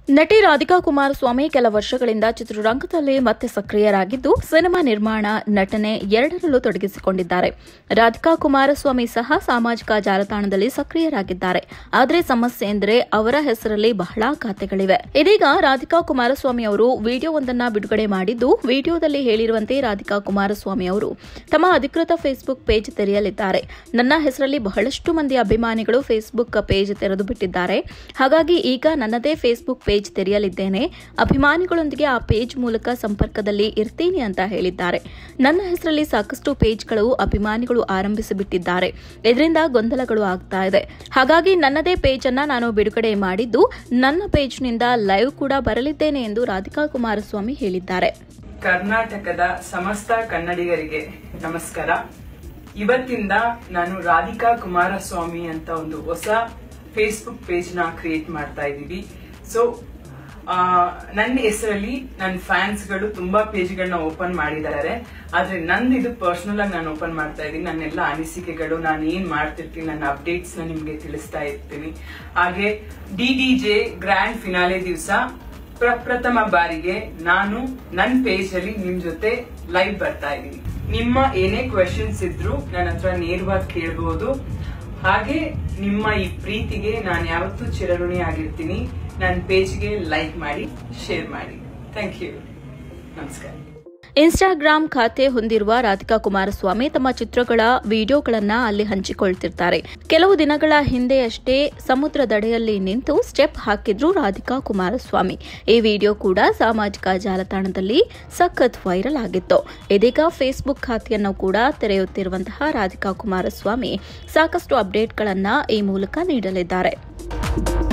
ನಟಿ ರಾಧಿಕಾ ಕುಮಾರಸ್ವಾಮಿ ಕೆಲ ವರ್ಷಗಳಿಂದ ಚಿತ್ರರಂಗದಲ್ಲಿ ಮತ್ತೆ ಸಕ್ರಿಯರಾಗಿದ್ದು ಸಿನಿಮಾ ನಿರ್ಮಾಣ ನಟನೆ ಎರಡರಲ್ಲೂ ತೊಡಗಿಸಿಕೊಂಡಿದ್ದಾರೆ ರಾಧಿಕಾ ಕುಮಾರಸ್ವಾಮಿ ಸಹ ಸಾಮಾಜಿಕ ಜಾಲತಾಣದಲ್ಲಿ ಸಕ್ರಿಯರಾಗಿದ್ದಾರೆ ಆದರೆ ಸಮಸ್ಯೆ ಎಂದರೆ ಅವರ ಹೆಸರಲ್ಲಿ ಬಹಳ ಖಾತೆಗಳಿವೆ ಇದೀಗ ರಾಧಿಕಾ ಕುಮಾರಸ್ವಾಮಿ ಅವರು ವಿಡಿಯೋವೊಂದನ್ನ ಬಿಡುಗಡೆ ಮಾಡಿದ್ದು ವಿಡಿಯೋದಲ್ಲಿ ಹೇಳಿರುವಂತೆ ರಾಧಿಕಾ ಕುಮಾರಸ್ವಾಮಿ ಅವರು ತಮ್ಮ ಅಧಿಕೃತ ಫೇಸ್ಬುಕ್ ಪೇಜ್ ತೆರೆಯಲಿದ್ದಾರೆ ನನ್ನ ಹೆಸರಲ್ಲಿ ಬಹಳಷ್ಟು ಮಂದಿ ಅಭಿಮಾನಿಗಳು ಫೇಸ್ಬುಕ್ ಪೇಜ್ ತೆರೆದು ಬಿಟ್ಟಿದ್ದಾರೆ ಹಾಗಾಗಿ ಈಗ ನನ್ನದೇ ಫೇಸ್ಬುಕ್ ಪೇಜ್ ತೆರೆಯಲಿದ್ದೇನೆ ಅಭಿಮಾನಿಗಳೊಂದಿಗೆ ಆ ಪೇಜ್ ಮೂಲಕ ಸಂಪರ್ಕದಲ್ಲಿ ಇರ್ತೀನಿ ಅಂತ ಹೇಳಿದ್ದಾರೆ ನನ್ನ ಹೆಸರಲ್ಲಿ ಸಾಕಷ್ಟು ಪೇಜ್ಗಳು ಅಭಿಮಾನಿಗಳು ಆರಂಭಿಸಿಬಿಟ್ಟಿದ್ದಾರೆ ಇದರಿಂದ ಗೊಂದಲಗಳು ಆಗ್ತಾ ಇದೆ ಹಾಗಾಗಿ ನನ್ನದೇ ಪೇಜ್ ಅನ್ನ ನಾನು ಬಿಡುಗಡೆ ಮಾಡಿದ್ದು ನನ್ನ ಪೇಜ್ನಿಂದ ಲೈವ್ ಕೂಡ ಬರಲಿದ್ದೇನೆ ಎಂದು ರಾಧಿಕಾ ಕುಮಾರಸ್ವಾಮಿ ಹೇಳಿದ್ದಾರೆ ಕರ್ನಾಟಕದ ಸಮಸ್ತ ಕನ್ನಡಿಗರಿಗೆ ನಮಸ್ಕಾರ ಇವತ್ತಿಂದ ನಾನು ರಾಧಿಕಾ ಕುಮಾರಸ್ವಾಮಿ ಅಂತ ಒಂದು ಹೊಸ ಫೇಸ್ಬುಕ್ ಪೇಜ್ ನ ಕ್ರಿಯೇಟ್ ಮಾಡ್ತಾ ಇದ್ದೀವಿ ಸೊ ನನ್ನ ಹೆಸರಲ್ಲಿ ನನ್ನ ಫ್ಯಾನ್ಸ್ಗಳು ತುಂಬಾ ಪೇಜ್ಗಳನ್ನ ಓಪನ್ ಮಾಡಿದ್ದಾರೆ ಆದ್ರೆ ನಂದು ಇದು ಪರ್ಸನಲ್ ಆಗಿ ನಾನು ಓಪನ್ ಮಾಡ್ತಾ ಇದ್ದೀನಿ ನನ್ನೆಲ್ಲ ಅನಿಸಿಕೆಗಳು ನಾನು ಏನ್ ಮಾಡ್ತಿರ್ತೀನಿ ನನ್ನ ಅಪ್ಡೇಟ್ಸ್ ನ ನಿಮ್ಗೆ ತಿಳಿಸ್ತಾ ಇರ್ತೀನಿ ಹಾಗೆ D D J grand finale ದಿವಸ ಪ್ರಪ್ರಥಮ ಬಾರಿಗೆ ನಾನು ನನ್ನ ಪೇಜ್ ಅಲ್ಲಿ ನಿಮ್ ಜೊತೆ ಲೈವ್ ಬರ್ತಾ ಇದ್ದೀನಿ ನಿಮ್ಮ ಏನೇ ಕ್ವೆಶನ್ಸ್ ಇದ್ರು ನನ್ನ ಹತ್ರ ನೇರವಾಗಿ ಕೇಳಬಹುದು ಹಾಗೆ ನಿಮ್ಮ ಈ ಪ್ರೀತಿಗೆ ನಾನು ಯಾವತ್ತೂ ಚಿರಋಣಿ ಆಗಿರ್ತೀನಿ ನನ್ನ ಪೇಜ್ಗೆ ಲೈಕ್ ಮಾಡಿ ಶೇರ್ ಮಾಡಿ ಥ್ಯಾಂಕ್ ಯು ನಮಸ್ಕಾರ ಇನ್ಸ್ಟಾಗ್ರಾಂ ಖಾತೆ ಹೊಂದಿರುವ ರಾಧಿಕಾ ಕುಮಾರಸ್ವಾಮಿ ತಮ್ಮ ಚಿತ್ರಗಳ ವಿಡಿಯೋಗಳನ್ನ ಅಲ್ಲಿ ಹಂಚಿಕೊಳ್ತಿರ್ತಾರೆ ಕೆಲವು ದಿನಗಳ ಹಿಂದೆಯಷ್ಟೇ ಸಮುದ್ರ ದಡೆಯಲ್ಲಿ ನಿಂತು ಸ್ಟೆಪ್ ಹಾಕಿದ್ರು ರಾಧಿಕಾ ಕುಮಾರಸ್ವಾಮಿ ಈ ವಿಡಿಯೋ ಕೂಡ ಸಾಮಾಜಿಕ ಜಾಲತಾಣದಲ್ಲಿ ಸಖತ್ ವೈರಲ್ ಆಗಿತ್ತು ಇದೀಗ ಫೇಸ್ಬುಕ್ ಖಾತೆಯನ್ನು ಕೂಡ ತೆರೆಯುತ್ತಿರುವಂತಹ ರಾಧಿಕಾ ಕುಮಾರಸ್ವಾಮಿ ಸಾಕಷ್ಟು ಅಪ್ಡೇಟ್ಗಳನ್ನ ಈ ಮೂಲಕ ನೀಡಲಿದ್ದಾರೆ